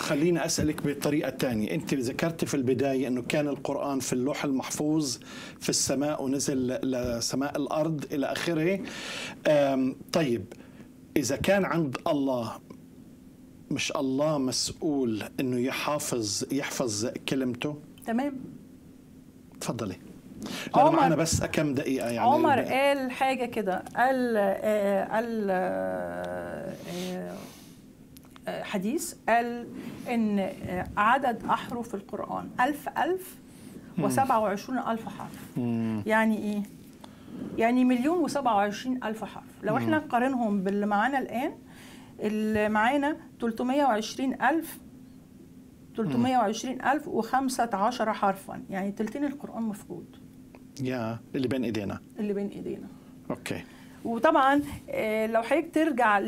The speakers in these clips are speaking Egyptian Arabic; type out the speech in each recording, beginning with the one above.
خليني أسألك بطريقة تانية أنت ذكرت في البداية أنه كان القرآن في اللوح المحفوظ في السماء ونزل لسماء الأرض إلى آخره آم، طيب إذا كان عند الله مش الله مسؤول أنه يحافظ يحفظ كلمته تمام تفضلي لأنه عمر- معنا بس كم دقيقة يعني عمر قال حاجه كده قال آه، قال آه، آه، حديث قال ان آه، عدد احرف القران ألف ألف وسبعة وعشرون ألف حرف مم. يعني ايه يعني مليون وسبعة وعشرين ألف حرف لو احنا نقارنهم باللي معانا الآن اللي معانا 320 ألف 320 ألف وخمسة عشر حرفا يعني تلتين القرآن مفقود يا اللي بين إيدينا اللي بين إيدينا أوكي وطبعا آه، لو حضرتك ترجع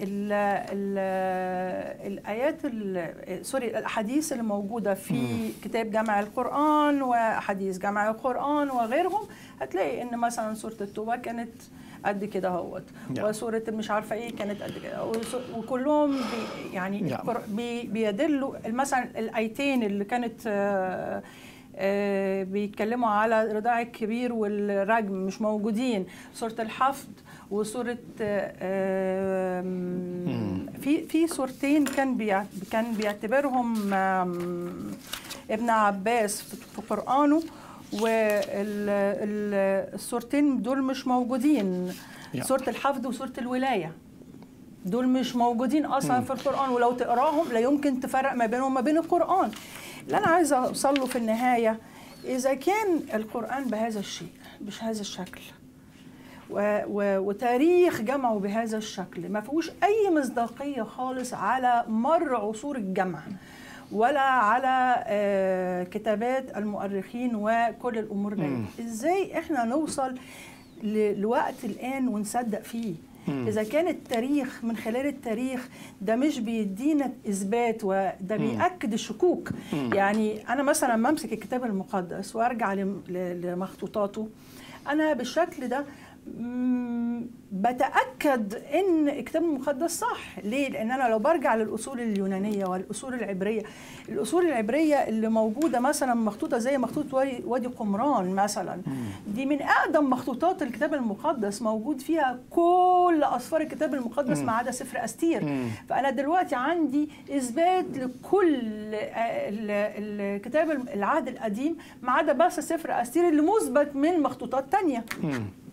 للايات سوري الاحاديث اللي موجوده في كتاب جمع القران واحاديث جمع القران وغيرهم هتلاقي ان مثلا سوره التوبه كانت قد كده اهوت Yeah. وسوره مش عارفه ايه كانت قد كده وس- وكلهم بي يعني Yeah. القر- بي بيدلوا مثلا الايتين اللي كانت آه، آه، بيتكلموا على الرضاع الكبير والرجم مش موجودين سورة الحفظ وسورة آه، آم، في في سورتين كان بيع- كان بيعتبرهم آم، ابن عباس في في قرآنه والسورتين دول مش موجودين Yeah. سورة الحفظ وسورة الولاية دول مش موجودين اصلا في القران ولو تقراهم لا يمكن تفرق ما بينهم وما بين القران اللي انا عايزه اوصل له في النهايه اذا كان القران بهذا الشيء بهذا الشكل و و وتاريخ جمعه بهذا الشكل ما فيهوش اي مصداقيه خالص على مر عصور الجمع ولا على آه، كتابات المؤرخين وكل الامور دي ازاي احنا نوصل ل- لوقت الان ونصدق فيه اذا كان التاريخ من خلال التاريخ ده مش بيدينا اثبات وده بياكد الشكوك يعني انا مثلا لما امسك الكتاب المقدس وارجع لم- ل- لمخطوطاته انا بالشكل ده مم، بتاكد ان الكتاب المقدس صح ليه لان انا لو برجع للاصول اليونانيه والاصول العبريه الاصول العبريه اللي موجوده مثلا مخطوطه زي مخطوط وادي- وادي قمران مثلا دي من اقدم مخطوطات الكتاب المقدس موجود فيها كل اسفار الكتاب المقدس ما عدا سفر استير فانا دلوقتي عندي اثبات لكل آه، ال- الكتاب العهد القديم ما عدا بس سفر استير اللي مثبت من مخطوطات تانية